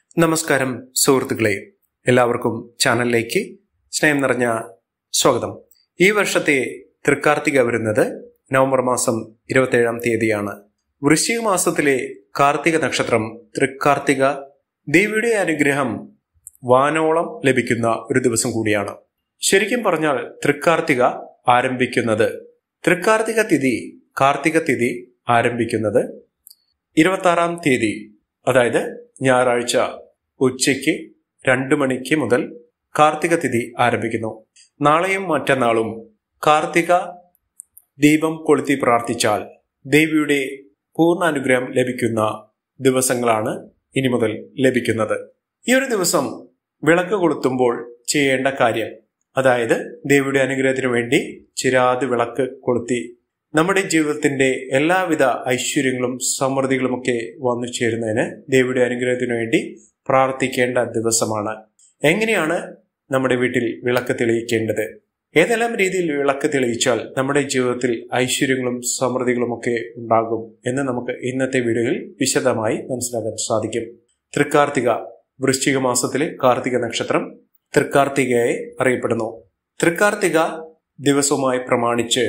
നമസ്കാരം സുഹൃത്തുക്കളെ എല്ലാവർക്കും ചാനലിലേക്ക് സ്നേഹം നിറഞ്ഞ സ്വാഗതം ഈ വർഷത്തെ തൃക്കാർത്തിക വരുന്നത് നവംബർ മാസം ഇരുപത്തേഴാം തീയതിയാണ് വൃശ്ചിക മാസത്തിലെ കാർത്തിക നക്ഷത്രം തൃക്കാർത്തിക ദേവിയുടെ അനുഗ്രഹം വാനോളം ലഭിക്കുന്ന ഒരു ദിവസം കൂടിയാണ് ശരിക്കും പറഞ്ഞാൽ തൃക്കാർത്തിക ആരംഭിക്കുന്നത് തൃക്കാർത്തിക തിഥി കാർത്തിക തിഥി ആരംഭിക്കുന്നത് ഇരുപത്താറാം തീയതി അതായത് ഞായറാഴ്ച ഉച്ചയ്ക്ക് രണ്ടു മണിക്ക് മുതൽ കാർത്തിക തിഥി ആരംഭിക്കുന്നു നാളെയും മറ്റന്നാളും കാർത്തിക ദീപം കൊളുത്തി പ്രാർത്ഥിച്ചാൽ ദേവിയുടെ പൂർണ്ണ അനുഗ്രഹം ലഭിക്കുന്ന ദിവസങ്ങളാണ് ഇനി മുതൽ ലഭിക്കുന്നത് ഈ ഒരു ദിവസം വിളക്ക് കൊളുത്തുമ്പോൾ ചെയ്യേണ്ട കാര്യം അതായത് ദേവിയുടെ അനുഗ്രഹത്തിനു വേണ്ടി ചിരാത് വിളക്ക് കൊളുത്തി നമ്മുടെ ജീവിതത്തിന്റെ എല്ലാവിധ ഐശ്വര്യങ്ങളും സമൃദ്ധികളുമൊക്കെ വന്നു ചേരുന്നതിന് ദേവിയുടെ അനുഗ്രഹത്തിനു വേണ്ടി പ്രാർത്ഥിക്കേണ്ട ദിവസമാണ് എങ്ങനെയാണ് നമ്മുടെ വീട്ടിൽ വിളക്ക് തെളിയിക്കേണ്ടത് ഏതെല്ലാം രീതിയിൽ വിളക്ക് തെളിയിച്ചാൽ നമ്മുടെ ജീവിതത്തിൽ ഐശ്വര്യങ്ങളും സമൃദ്ധികളും ഒക്കെ ഉണ്ടാകും എന്ന് നമുക്ക് ഇന്നത്തെ വീഡിയോയിൽ വിശദമായി മനസ്സിലാക്കാൻ സാധിക്കും തൃക്കാർത്തിക വൃശ്ചിക മാസത്തിലെ കാർത്തിക നക്ഷത്രം തൃക്കാർത്തികയായി അറിയപ്പെടുന്നു തൃക്കാർത്തിക ദിവസവുമായി പ്രമാണിച്ച്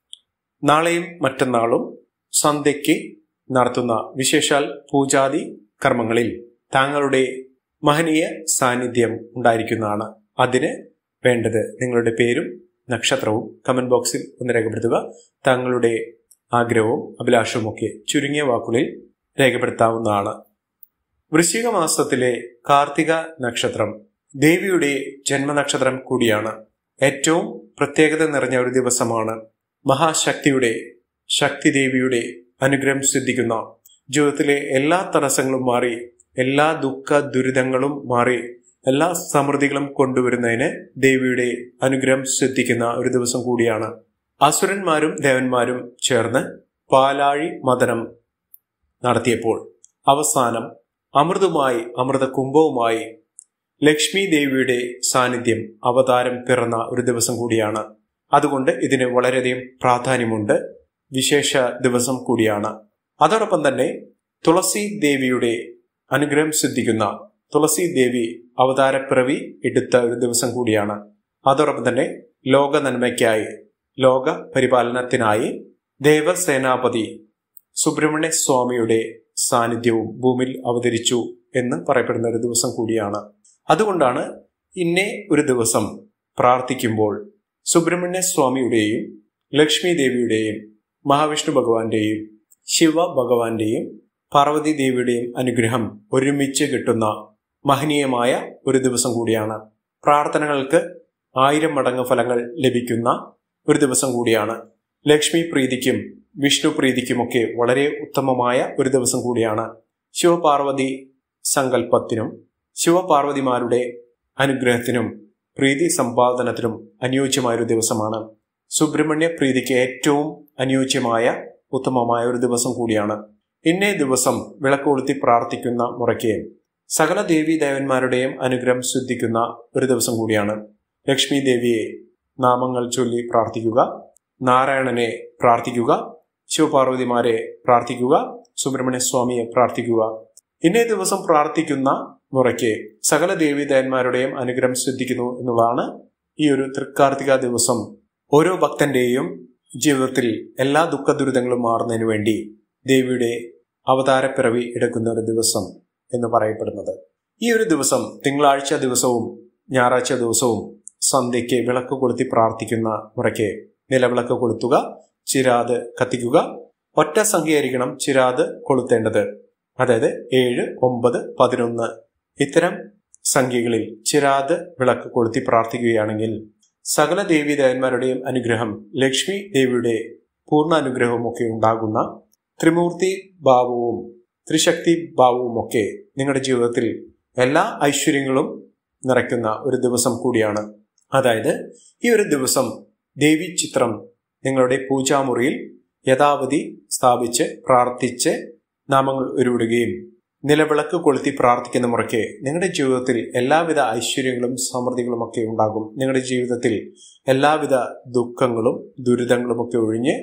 നാളെയും മറ്റന്നാളും സന്ധ്യയ്ക്ക് നടത്തുന്ന വിശേഷാൽ പൂജാതി കർമ്മങ്ങളിൽ താങ്കളുടെ മഹനീയ സാന്നിധ്യം ഉണ്ടായിരിക്കുന്നതാണ് അതിന് വേണ്ടത് നിങ്ങളുടെ പേരും നക്ഷത്രവും കമന്റ് ബോക്സിൽ ഒന്ന് രേഖപ്പെടുത്തുക താങ്കളുടെ ആഗ്രഹവും അഭിലാഷവും ഒക്കെ ചുരുങ്ങിയ വാക്കുകളിൽ രേഖപ്പെടുത്താവുന്നതാണ് വൃശ്ചിക മാസത്തിലെ കാർത്തിക നക്ഷത്രം ദേവിയുടെ ജന്മനക്ഷത്രം കൂടിയാണ് ഏറ്റവും പ്രത്യേകത നിറഞ്ഞ ഒരു ദിവസമാണ് മഹാശക്തിയുടെ ശക്തി ദേവിയുടെ അനുഗ്രഹം സിദ്ധിക്കുന്ന ജീവിതത്തിലെ എല്ലാ തടസ്സങ്ങളും മാറി എല്ലാ ദുഃഖ ദുരിതങ്ങളും മാറി എല്ലാ സമൃദ്ധികളും കൊണ്ടുവരുന്നതിന് ദേവിയുടെ അനുഗ്രഹം സിദ്ധിക്കുന്ന ഒരു ദിവസം കൂടിയാണ് അസുരന്മാരും ദേവന്മാരും ചേർന്ന് പാലാഴി മദനം നടത്തിയപ്പോൾ അവസാനം അമൃതുമായി അമൃത കുംഭവുമായി ലക്ഷ്മി ദേവിയുടെ സാന്നിധ്യം അവതാരം പിറന്ന ഒരു ദിവസം കൂടിയാണ് അതുകൊണ്ട് ഇതിന് വളരെയധികം പ്രാധാന്യമുണ്ട് വിശേഷ ദിവസം കൂടിയാണ് അതോടൊപ്പം തന്നെ തുളസി ദേവിയുടെ അനുഗ്രഹം സിദ്ധിക്കുന്ന തുളസി ദേവി അവതാരപ്പിറവി എടുത്ത ഒരു ദിവസം കൂടിയാണ് അതോടൊപ്പം തന്നെ ലോക നന്മയ്ക്കായി ലോക പരിപാലനത്തിനായി ദേവസേനാപതി സുബ്രഹ്മണ്യ സ്വാമിയുടെ സാന്നിധ്യവും ഭൂമിയിൽ അവതരിച്ചു എന്ന് പറയപ്പെടുന്ന ഒരു ദിവസം കൂടിയാണ് അതുകൊണ്ടാണ് ഇന്നേ ഒരു ദിവസം പ്രാർത്ഥിക്കുമ്പോൾ സുബ്രഹ്മണ്യ സ്വാമിയുടെയും ലക്ഷ്മി ദേവിയുടെയും മഹാവിഷ്ണു ഭഗവാന്റെയും ശിവ ഭഗവാന്റെയും പാർവതി ദേവിയുടെയും അനുഗ്രഹം ഒരുമിച്ച് കിട്ടുന്ന മഹനീയമായ ഒരു ദിവസം കൂടിയാണ് പ്രാർത്ഥനകൾക്ക് ആയിരം മടങ്ങ് ഫലങ്ങൾ ലഭിക്കുന്ന ഒരു ദിവസം കൂടിയാണ് ലക്ഷ്മി പ്രീതിക്കും വിഷ്ണു പ്രീതിക്കുമൊക്കെ വളരെ ഉത്തമമായ ഒരു ദിവസം കൂടിയാണ് ശിവപാർവതി സങ്കല്പത്തിനും ശിവപാർവതിമാരുടെ അനുഗ്രഹത്തിനും പ്രീതി സമ്പാദനത്തിനും അനുയോജ്യമായ ഒരു ദിവസമാണ് സുബ്രഹ്മണ്യ പ്രീതിക്ക് ഏറ്റവും അനുയോജ്യമായ ഉത്തമമായ ഒരു ദിവസം കൂടിയാണ് ഇന്നേ ദിവസം വിളക്കൊളുത്തി പ്രാർത്ഥിക്കുന്ന മുറയ്ക്ക് സകല ദേവീ ദേവന്മാരുടെയും അനുഗ്രഹം സിദ്ധിക്കുന്ന ഒരു ദിവസം കൂടിയാണ് ലക്ഷ്മി ദേവിയെ നാമങ്ങൾ ചൊല്ലി പ്രാർത്ഥിക്കുക നാരായണനെ പ്രാർത്ഥിക്കുക ശിവപാർവതിമാരെ പ്രാർത്ഥിക്കുക സുബ്രഹ്മണ്യ സ്വാമിയെ പ്രാർത്ഥിക്കുക ഇന്നേ ദിവസം പ്രാർത്ഥിക്കുന്ന മുറയ്ക്ക് സകല ദേവീദേവന്മാരുടെയും അനുഗ്രഹം സിദ്ധിക്കുന്നു എന്നുള്ളതാണ് ഈ ഒരു തൃക്കാർത്തിക ദിവസം ഓരോ ഭക്തന്റെയും ജീവിതത്തിൽ എല്ലാ ദുഃഖ ദുരിതങ്ങളും മാറുന്നതിന് വേണ്ടി ദേവിയുടെ അവതാരപ്പിറവി എടുക്കുന്ന ഒരു ദിവസം എന്ന് പറയപ്പെടുന്നത് ഈ ഒരു ദിവസം തിങ്കളാഴ്ച ദിവസവും ഞായറാഴ്ച ദിവസവും സന്ധ്യയ്ക്ക് വിളക്ക് കൊളുത്തി പ്രാർത്ഥിക്കുന്ന മുറയ്ക്ക് നിലവിളക്ക് കൊളുത്തുക ചിരാത് കത്തിക്കുക ഒറ്റ സംഖ്യയായിരിക്കണം ചിരാത് കൊളുത്തേണ്ടത് അതായത് ഏഴ് ഒമ്പത് പതിനൊന്ന് ഇത്തരം സംഖ്യകളിൽ ചിരാത് വിളക്ക് കൊളുത്തി പ്രാർത്ഥിക്കുകയാണെങ്കിൽ സകല ദേവീദേവന്മാരുടെയും അനുഗ്രഹം ലക്ഷ്മി ദേവിയുടെ പൂർണ്ണ അനുഗ്രഹവും ഒക്കെ ഉണ്ടാകുന്ന ത്രിമൂർത്തി ഭാവവും ത്രിശക്തി ഭാവവും ഒക്കെ നിങ്ങളുടെ ജീവിതത്തിൽ എല്ലാ ഐശ്വര്യങ്ങളും നിറയ്ക്കുന്ന ഒരു ദിവസം കൂടിയാണ് അതായത് ഈ ഒരു ദിവസം ദേവി ചിത്രം നിങ്ങളുടെ പൂജാമുറിയിൽ യഥാവധി സ്ഥാപിച്ച് പ്രാർത്ഥിച്ച് നാമങ്ങൾ ഉരുവിടുകയും നിലവിളക്ക് കൊളുത്തി പ്രാർത്ഥിക്കുന്ന മുറയ്ക്ക് നിങ്ങളുടെ ജീവിതത്തിൽ എല്ലാവിധ ഐശ്വര്യങ്ങളും സമൃദ്ധികളും ഒക്കെ ഉണ്ടാകും നിങ്ങളുടെ ജീവിതത്തിൽ എല്ലാവിധ ദുഃഖങ്ങളും ദുരിതങ്ങളും ഒക്കെ ഒഴിഞ്ഞ്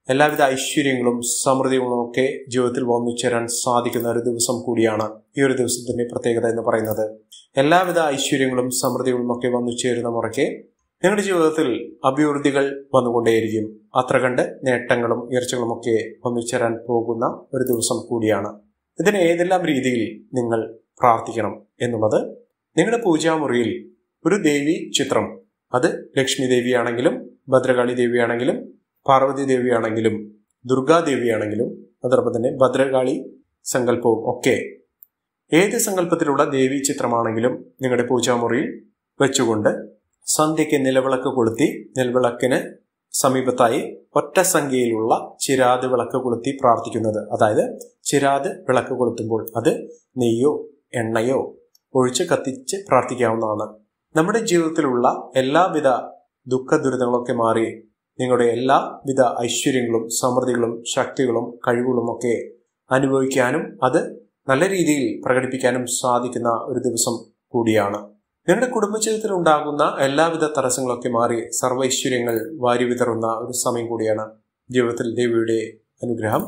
എല്ലാവിധ ഐശ്വര്യങ്ങളും സമൃദ്ധികളും ഒക്കെ ജീവിതത്തിൽ വന്നു ചേരാൻ സാധിക്കുന്ന ഒരു ദിവസം കൂടിയാണ് ഈ ഒരു ദിവസത്തിന്റെ പ്രത്യേകത എന്ന് പറയുന്നത് എല്ലാവിധ ഐശ്വര്യങ്ങളും സമൃദ്ധികളും ഒക്കെ വന്നു ചേരുന്ന മുറയ്ക്ക് നിങ്ങളുടെ ജീവിതത്തിൽ അഭിവൃദ്ധികൾ വന്നുകൊണ്ടേയിരിക്കും അത്ര കണ്ട് നേട്ടങ്ങളും ഉയർച്ചകളും ഒക്കെ വന്നു ചേരാൻ പോകുന്ന ഒരു ദിവസം കൂടിയാണ് ഇതിന് ഏതെല്ലാം രീതിയിൽ നിങ്ങൾ പ്രാർത്ഥിക്കണം എന്നുള്ളത് നിങ്ങളുടെ പൂജാമുറിയിൽ ഒരു ദേവി ചിത്രം അത് ലക്ഷ്മി ദേവിയാണെങ്കിലും ഭദ്രകാളി ദേവിയാണെങ്കിലും പാർവതി ദേവിയാണെങ്കിലും ദുർഗാദേവിയാണെങ്കിലും അതോടൊപ്പം തന്നെ ഭദ്രകാളി സങ്കല്പവും ഒക്കെ ഏത് സങ്കല്പത്തിലുള്ള ദേവി ചിത്രമാണെങ്കിലും നിങ്ങളുടെ പൂജാമുറിയിൽ വെച്ചുകൊണ്ട് സന്ധ്യയ്ക്ക് നിലവിളക്ക് കൊളുത്തി നിലവിളക്കിന് സമീപത്തായി ഒറ്റ സംഖ്യയിലുള്ള ചിരാത് വിളക്ക് കൊളുത്തി പ്രാർത്ഥിക്കുന്നത് അതായത് ചിരാത് വിളക്ക് കൊളുത്തുമ്പോൾ അത് നെയ്യോ എണ്ണയോ ഒഴിച്ച് കത്തിച്ച് പ്രാർത്ഥിക്കാവുന്നതാണ് നമ്മുടെ ജീവിതത്തിലുള്ള എല്ലാവിധ ദുഃഖ ദുരിതങ്ങളൊക്കെ മാറി നിങ്ങളുടെ എല്ലാവിധ ഐശ്വര്യങ്ങളും സമൃദ്ധികളും ശക്തികളും കഴിവുകളും ഒക്കെ അനുഭവിക്കാനും അത് നല്ല രീതിയിൽ പ്രകടിപ്പിക്കാനും സാധിക്കുന്ന ഒരു ദിവസം കൂടിയാണ് നിങ്ങളുടെ കുടുംബജീവിതത്തിൽ ഉണ്ടാകുന്ന എല്ലാവിധ തടസ്സങ്ങളൊക്കെ മാറി സർവൈശ്വര്യങ്ങൾ വാരി വിതറുന്ന ഒരു സമയം കൂടിയാണ് ജീവിതത്തിൽ ദേവിയുടെ അനുഗ്രഹം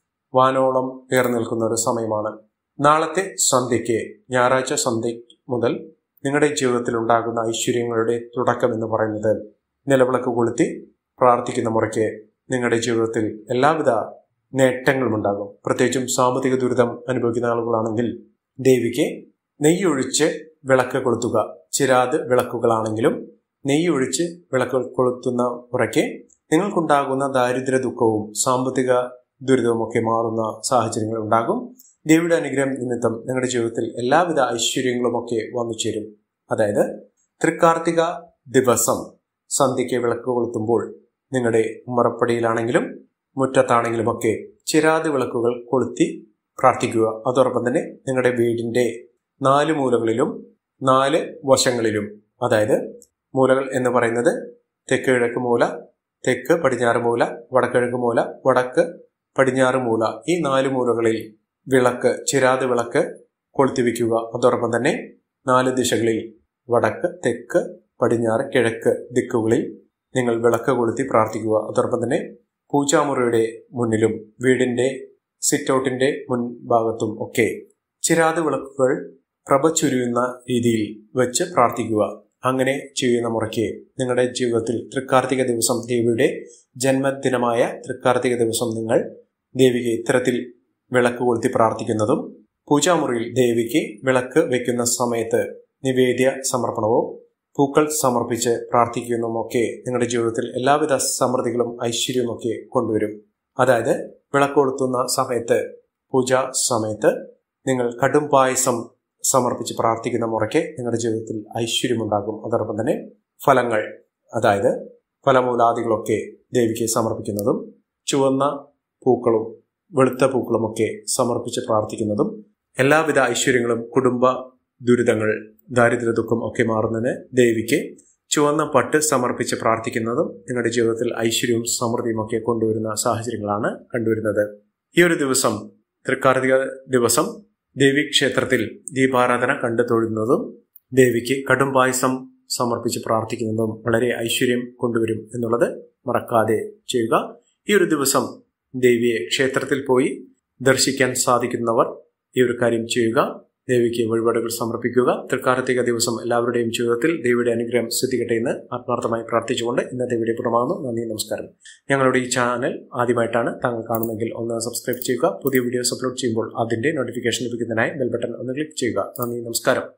വാനോളം ഉയർന്നു നിൽക്കുന്ന ഒരു സമയമാണ് നാളത്തെ സന്ധ്യയ്ക്ക് ഞായറാഴ്ച സന്ധ്യ മുതൽ നിങ്ങളുടെ ജീവിതത്തിൽ ഉണ്ടാകുന്ന ഐശ്വര്യങ്ങളുടെ തുടക്കം എന്ന് പറയുന്നത് നിലവിളക്ക് കൊളുത്തി പ്രാർത്ഥിക്കുന്ന മുറയ്ക്ക് നിങ്ങളുടെ ജീവിതത്തിൽ എല്ലാവിധ നേട്ടങ്ങളും ഉണ്ടാകും പ്രത്യേകിച്ചും സാമ്പത്തിക ദുരിതം അനുഭവിക്കുന്ന ആളുകളാണെങ്കിൽ ദേവിക്ക് നെയ്യൊഴിച്ച് വിളക്ക് കൊളുത്തുക ചിരാത് വിളക്കുകളാണെങ്കിലും നെയ്യൊഴിച്ച് വിളക്ക് കൊളുത്തുന്ന മുറയ്ക്ക് നിങ്ങൾക്കുണ്ടാകുന്ന ദാരിദ്ര്യ ദുഃഖവും സാമ്പത്തിക ദുരിതവും ഒക്കെ മാറുന്ന സാഹചര്യങ്ങൾ ഉണ്ടാകും ദേവിയുടെ അനുഗ്രഹം നിമിത്തം നിങ്ങളുടെ ജീവിതത്തിൽ എല്ലാവിധ ഐശ്വര്യങ്ങളും ഒക്കെ വന്നു ചേരും അതായത് തൃക്കാർത്തിക ദിവസം സന്ധ്യയ്ക്ക് വിളക്ക് കൊളുത്തുമ്പോൾ നിങ്ങളുടെ ഉമ്മറപ്പടിയിലാണെങ്കിലും മുറ്റത്താണെങ്കിലും ഒക്കെ ചിരാത് വിളക്കുകൾ കൊളുത്തി പ്രാർത്ഥിക്കുക അതോടൊപ്പം തന്നെ നിങ്ങളുടെ വീടിന്റെ നാല് മൂലകളിലും നാല് വശങ്ങളിലും അതായത് മൂലകൾ എന്ന് പറയുന്നത് തെക്ക് കിഴക്ക് മൂല തെക്ക് പടിഞ്ഞാറ് മൂല വടക്കിഴക്ക് മൂല വടക്ക് പടിഞ്ഞാറ് മൂല ഈ നാല് മൂലകളിൽ വിളക്ക് ചിരാത് വിളക്ക് കൊളുത്തി വയ്ക്കുക അതോടൊപ്പം തന്നെ നാല് ദിശകളിൽ വടക്ക് തെക്ക് പടിഞ്ഞാറ് കിഴക്ക് ദിക്കുകളിൽ നിങ്ങൾ വിളക്ക് കൊളുത്തി പ്രാർത്ഥിക്കുക അതോടൊപ്പം തന്നെ പൂജാമുറിയുടെ മുന്നിലും വീടിന്റെ സിറ്റൗട്ടിന്റെ മുൻഭാഗത്തും ഒക്കെ ചിരാത് വിളക്കുകൾ പ്രഭ ചുരിയുന്ന രീതിയിൽ വെച്ച് പ്രാർത്ഥിക്കുക അങ്ങനെ ചെയ്യുന്ന മുറയ്ക്ക് നിങ്ങളുടെ ജീവിതത്തിൽ തൃക്കാർത്തിക ദിവസം ദേവിയുടെ ജന്മദിനമായ തൃക്കാർത്തിക ദിവസം നിങ്ങൾ ദേവിക്ക് ഇത്തരത്തിൽ വിളക്ക് കൊളുത്തി പ്രാർത്ഥിക്കുന്നതും പൂജാമുറിയിൽ ദേവിക്ക് വിളക്ക് വെക്കുന്ന സമയത്ത് നിവേദ്യ സമർപ്പണവും പൂക്കൾ സമർപ്പിച്ച് പ്രാർത്ഥിക്കുന്നതുമൊക്കെ നിങ്ങളുടെ ജീവിതത്തിൽ എല്ലാവിധ സമൃദ്ധികളും ഐശ്വര്യവും ഒക്കെ കൊണ്ടുവരും അതായത് വിളക്ക് കൊളുത്തുന്ന സമയത്ത് പൂജാ സമയത്ത് നിങ്ങൾ കടും പായസം സമർപ്പിച്ച് പ്രാർത്ഥിക്കുന്ന മുറയ്ക്ക് നിങ്ങളുടെ ജീവിതത്തിൽ ഐശ്വര്യമുണ്ടാകും അതോടൊപ്പം തന്നെ ഫലങ്ങൾ അതായത് ഫലമൂലാദികളൊക്കെ ദേവിക്ക് സമർപ്പിക്കുന്നതും ചുവന്ന പൂക്കളും വെളുത്ത പൂക്കളുമൊക്കെ സമർപ്പിച്ച് പ്രാർത്ഥിക്കുന്നതും എല്ലാവിധ ഐശ്വര്യങ്ങളും കുടുംബ ദുരിതങ്ങൾ ദാരിദ്ര്യ ദുഃഖം ഒക്കെ മാറുന്നതിന് ദേവിക്ക് ചുവന്ന പട്ട് സമർപ്പിച്ച് പ്രാർത്ഥിക്കുന്നതും നിങ്ങളുടെ ജീവിതത്തിൽ ഐശ്വര്യവും സമൃദ്ധിയും ഒക്കെ കൊണ്ടുവരുന്ന സാഹചര്യങ്ങളാണ് കണ്ടുവരുന്നത് ഈ ഒരു ദിവസം തൃക്കാർത്തിക ദിവസം ദേവി ക്ഷേത്രത്തിൽ ദീപാരാധന കണ്ടു തൊഴുന്നതും ദേവിക്ക് കടും പായസം സമർപ്പിച്ച് പ്രാർത്ഥിക്കുന്നതും വളരെ ഐശ്വര്യം കൊണ്ടുവരും എന്നുള്ളത് മറക്കാതെ ചെയ്യുക ഈ ഒരു ദിവസം ദേവിയെ ക്ഷേത്രത്തിൽ പോയി ദർശിക്കാൻ സാധിക്കുന്നവർ ഈ ഒരു കാര്യം ചെയ്യുക ദേവിക്ക് വഴിപാടുകൾ സമർപ്പിക്കുക തൃക്കാർത്തിക ദിവസം എല്ലാവരുടെയും ജീവിതത്തിൽ ദേവിയുടെ അനുഗ്രഹം സിദ്ധിക്കട്ടെ എന്ന് ആത്മാർത്ഥമായി പ്രാർത്ഥിച്ചുകൊണ്ട് ഇന്നത്തെ വീഡിയോ പൂർണ്ണമാകുന്നു നന്ദി നമസ്കാരം ഞങ്ങളുടെ ഈ ചാനൽ ആദ്യമായിട്ടാണ് താങ്കൾ കാണുന്നെങ്കിൽ ഒന്ന് സബ്സ്ക്രൈബ് ചെയ്യുക പുതിയ വീഡിയോസ് അപ്ലോഡ് ചെയ്യുമ്പോൾ അതിന്റെ നോട്ടിഫിക്കേഷൻ ലഭിക്കുന്നതിനായി ബെൽ ബട്ടൺ ഒന്ന് ക്ലിക്ക് ചെയ്യുക നന്ദി നമസ്കാരം